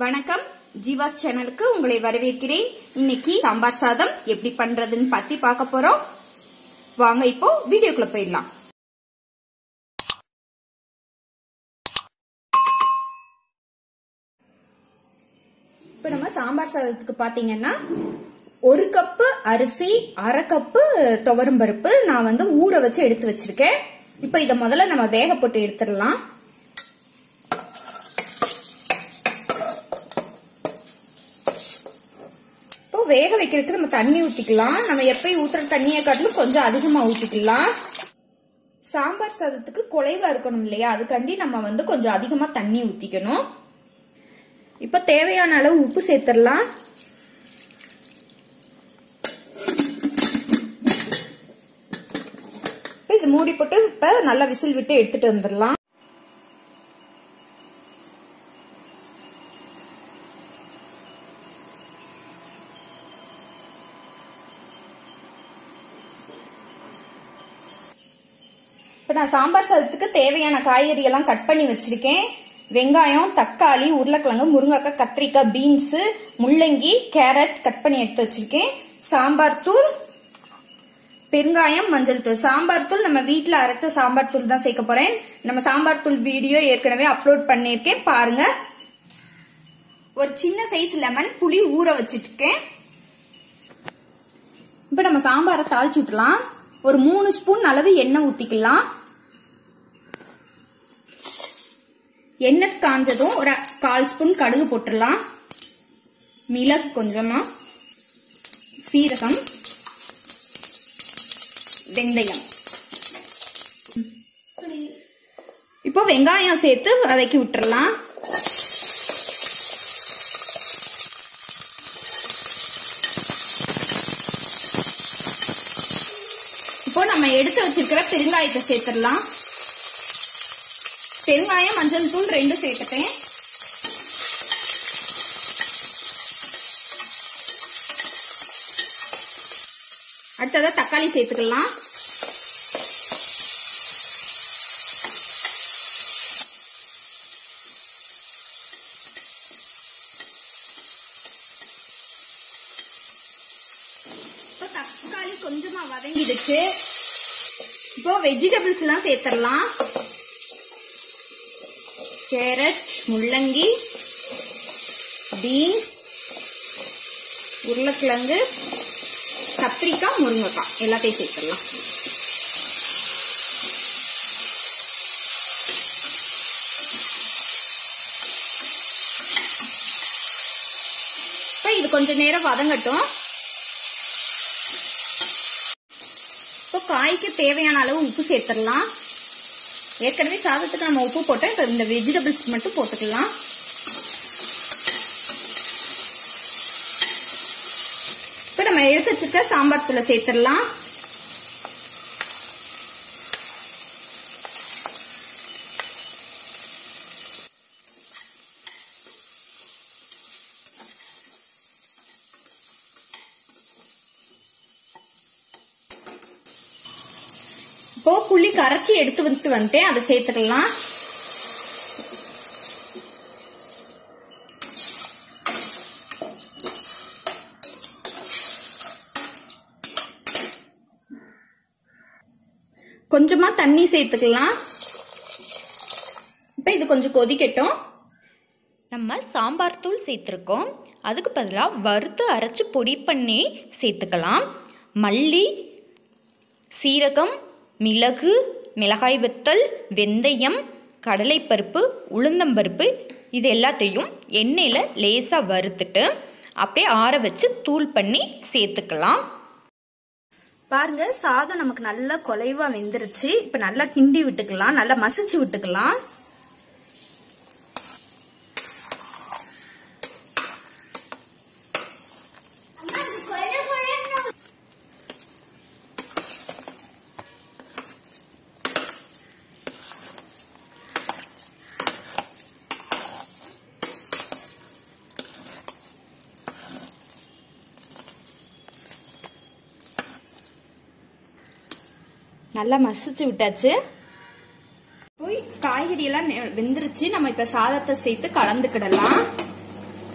வணக்கம் ஜீவாஸ் சேனலுக்கு உங்களை வரவேற்கிறேன் இன்னைக்கு சாம்பார் சாதம் எப்படி பண்றதுன்னு பத்தி பார்க்க போறோம் வாங்க இப்போ வீடியோக்குள்ள போயிடலாம் இப்போ நம்ம சாம்பார் சாதத்துக்கு பாத்தீங்கன்னா ஒரு கப்பு அரிசி அரை கப்பு துவரம் பருப்பு நான் வந்து ஊற வச்சு எடுத்து வச்சிருக்கேன் இப்போ இதை முதல்ல நம்ம வேக போட்டு எடுத்துடலாம் இப்போ வேக வைக்கிறதுக்கு நம்ம தண்ணி ஊத்திக்கலாம் நம்ம எப்பயும் ஊத்துற தண்ணியை காட்டிலும் கொஞ்சம் அதிகமா ஊத்திக்கலாம் சாம்பார் சாதத்துக்கு குலைவா இருக்கணும் இல்லையா அதுக்காண்டி நம்ம வந்து கொஞ்சம் அதிகமா தண்ணி ஊத்திக்கணும் இப்ப தேவையான அளவு உப்பு சேர்த்துடலாம் இப்ப இது மூடி போட்டு இப்ப நல்லா விசில் விட்டு எடுத்துட்டு வந்துடலாம் இப்போ நான் சாம்பார் சாதத்துக்கு தேவையான காய்கறி எல்லாம் கட் பண்ணி வச்சிருக்கேன் வெங்காயம் தக்காளி உருளைக்கிழங்கு முருங்கைக்காய் கத்திரிக்காய் பீன்ஸ் முள்ளங்கி கேரட் கட் பண்ணி எடுத்து வச்சிருக்கேன் சாம்பார் தூள் பெருங்காயம் மஞ்சள் தூள் சாம்பார் தூள் நம்ம வீட்ல அரைச்ச சாம்பார் தூள் தான் சேர்க்க போறேன் நம்ம சாம்பார் தூள் வீடியோ ஏற்கனவே அப்லோட் பண்ணிருக்கேன் பாருங்க ஒரு சின்ன சைஸ் லெமன் புளி ஊற வச்சிருக்கேன் இப்ப நம்ம சாம்பாரை தாளிச்சு விட்டுலாம் ஒரு மூணு ஸ்பூன் அளவு எண்ணெய் ஊத்திக்கலாம் எண்ணெய் காஞ்சதும் ஒரு கால் ஸ்பூன் கடுகு போட்டுடலாம் மிளகு கொஞ்சமா சீரகம் வெந்தயம் இப்போ வெங்காயம் சேர்த்து வதக்கி விட்டுறலாம் இப்போ நம்ம எடுத்து வச்சிருக்கிற பெருங்காயத்தை சேர்த்துடலாம் பெருங்காயம் மஞ்சள் தூள் ரெண்டும் சேர்த்துட்டேன் அடுத்ததா தக்காளி சேர்த்துக்கலாம் இப்போ தக்காளி கொஞ்சமா வதங்கிடுச்சு இப்போ வெஜிடபிள்ஸ் எல்லாம் சேர்த்துடலாம் கேரட் முள்ளங்கி பீன்ஸ் உருளைக்கிழங்கு கத்திரிக்காய் முருங்கைக்காய் எல்லாத்தையும் சேர்த்துடலாம் இப்போ இது கொஞ்ச நேரம் வதங்கட்டும் இப்போ காய்க்கு தேவையான அளவு உப்பு சேர்த்துடலாம் ஏற்கனவே சாதத்துக்கு நம்ம உப்பு போட்டோம் இப்போ இந்த வெஜிடபிள்ஸ் மட்டும் போட்டுக்கலாம் இப்போ நம்ம எடுத்து வச்சிருக்க சாம்பார் தூளை சேர்த்துடலாம் இப்போ புளி கரைச்சி எடுத்து வந்துட்டு வந்துட்டேன் அதை சேர்த்துக்கலாம் கொஞ்சமா தண்ணி சேர்த்துக்கலாம் இப்ப இது கொஞ்சம் கொதிக்கட்டும் நம்ம சாம்பார் தூள் சேர்த்துருக்கோம் அதுக்கு பதிலாக வறுத்து அரைச்சி பொடி பண்ணி சேர்த்துக்கலாம் மல்லி சீரகம் மிளகு மிளகாய் வத்தல் வெந்தயம் கடலைப்பருப்பு உளுந்தம்பருப்பு இது எல்லாத்தையும் எண்ணெயில் லேசாக வறுத்துட்டு அப்படியே ஆற வச்சு தூள் பண்ணி சேர்த்துக்கலாம் பாருங்க சாதம் நமக்கு நல்லா குலைவா வெந்துருச்சு இப்ப நல்லா கிண்டி விட்டுக்கலாம் நல்லா மசிச்சு விட்டுக்கலாம் நல்லா மசிச்சு விட்டாச்சு போய் காய்கறி எல்லாம் நெ- வெந்துருச்சு நம்ம இப்ப சாதத்தை சேர்த்து கலந்துக்கிடலாம்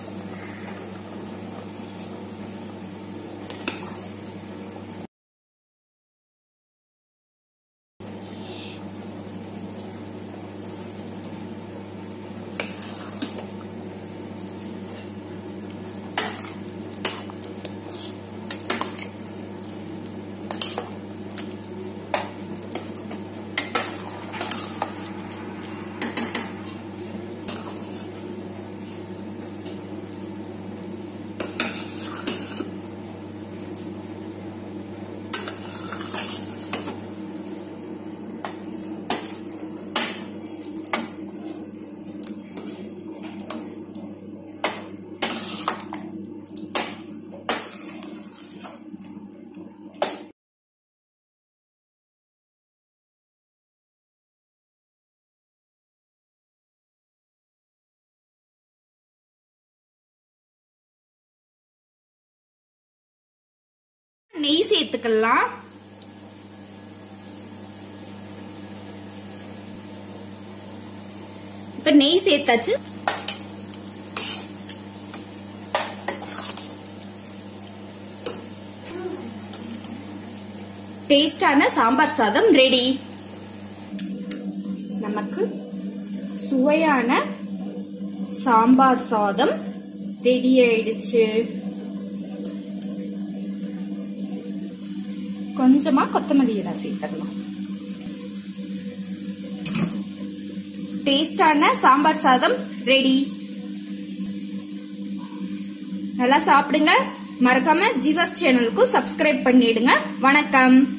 நெய் சேர்த்துக்கலாம் இப்ப நெய் சேர்த்தாச்சு டேஸ்டான சாம்பார் சாதம் ரெடி நமக்கு சுவையான சாம்பார் சாதம் ரெடி ஆயிடுச்சு கொஞ்சமா கொத்தமல்லி இலை சேர்த்துடலாம் டேஸ்டான சாம்பார் சாதம் ரெடி நல்லா சாப்பிடுங்க மறக்காம ஜீவாஸ் சேனலுக்கு சப்ஸ்கிரைப் பண்ணிடுங்க வணக்கம்